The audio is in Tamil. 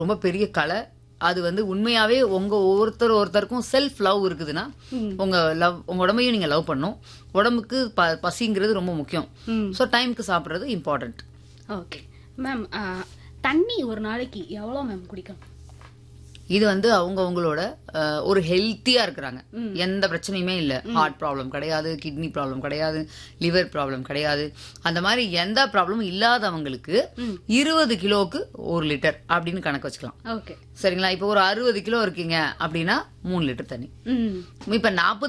ரொம்ப பெரிய கலை அது வந்து உண்மையாவே உங்க ஒவ்வொருத்தர் ஒருத்தருக்கும் செல்ஃப் லவ் இருக்குதுன்னா உங்க லவ் உங்க உடம்பையும் நீங்க லவ் பண்ணும் உடம்புக்கு ப- பசிங்கிறது ரொம்ப முக்கியம் ஸோ டைம்க்கு சாப்பிடுறது இம்பார்ட்டன்ட் ஓகே மேம் தண்ணி ஒரு நாளைக்கு எவ்வளோ மேம் குடிக்கணும் இது வந்து அவங்க அவங்களோட அஹ், ஒரு ஹெல்த்தியா இருக்கிறாங்க எந்த பிரச்சனையுமே இல்ல ஹார்ட் ப்ராப்ளம் கிடையாது கிட்னி ப்ராப்ளம் கிடையாது லிவர் ப்ராப்ளம் கிடையாது அந்த மாதிரி எந்த ப்ராப்ளமும் இல்லாதவங்களுக்கு இருபது கிலோவுக்கு ஒரு லிட்டர் அப்படின்னு கணக்கு வச்சுக்கலாம் ஓகே சரிங்களா இப்போ ஒரு அறுபது கிலோ இருக்கீங்க அப்படின்னா மூணு லிட்டர் தண்ணி ம் இப்ப நாற்பது